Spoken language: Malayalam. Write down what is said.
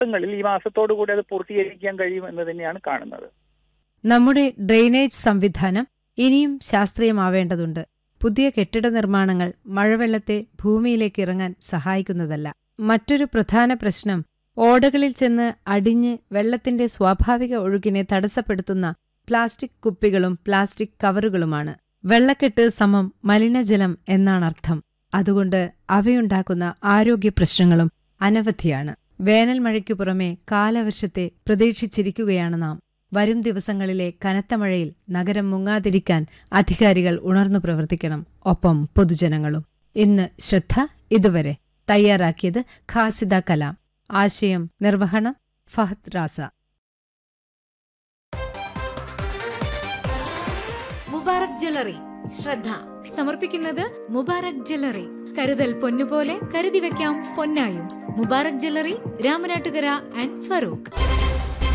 ദിവസങ്ങളിൽ ഈ മാസത്തോടു കൂടി അത് പൂർത്തീകരിക്കാൻ കഴിയും എന്ന് തന്നെയാണ് കാണുന്നത് നമ്മുടെ ഡ്രെയിനേജ് സംവിധാനം ഇനിയും ശാസ്ത്രീയമാവേണ്ടതുണ്ട് പുതിയ കെട്ടിട നിർമ്മാണങ്ങൾ മഴവെള്ളത്തെ ഭൂമിയിലേക്ക് ഇറങ്ങാൻ സഹായിക്കുന്നതല്ല മറ്റൊരു പ്രധാന പ്രശ്നം ഓടകളിൽ ചെന്ന് അടിഞ്ഞ് വെള്ളത്തിന്റെ സ്വാഭാവിക ഒഴുക്കിനെ തടസ്സപ്പെടുത്തുന്ന പ്ലാസ്റ്റിക് കുപ്പികളും പ്ലാസ്റ്റിക് കവറുകളുമാണ് വെള്ളക്കെട്ട് സമം മലിനജലം എന്നാണർത്ഥം അതുകൊണ്ട് അവയുണ്ടാക്കുന്ന ആരോഗ്യ പ്രശ്നങ്ങളും അനവധിയാണ് വേനൽ മഴയ്ക്കു പുറമെ കാലവർഷത്തെ പ്രതീക്ഷിച്ചിരിക്കുകയാണ് നാം വരും ദിവസങ്ങളിലെ കനത്ത മഴയിൽ നഗരം മുങ്ങാതിരിക്കാൻ അധികാരികൾ ഉണർന്നു പ്രവർത്തിക്കണം ഒപ്പം പൊതുജനങ്ങളും ഇന്ന് ശ്രദ്ധ ഇതുവരെ തയ്യാറാക്കിയത് ഖാസിദ കലാം ആശയം നിർവഹണം ഫഹദ് റാസ മുബാറക് ജ്വല്ലറി ശ്രദ്ധ സമർപ്പിക്കുന്നത് മുബാറക് ജ്വല്ലറി കരുതൽ പൊന്നുപോലെ കരുതി വെക്കാം പൊന്നായും മുബാറക് ജ്വല്ലറി രാമനാട്ടുകര ആൻഡ് ഫറൂഖ്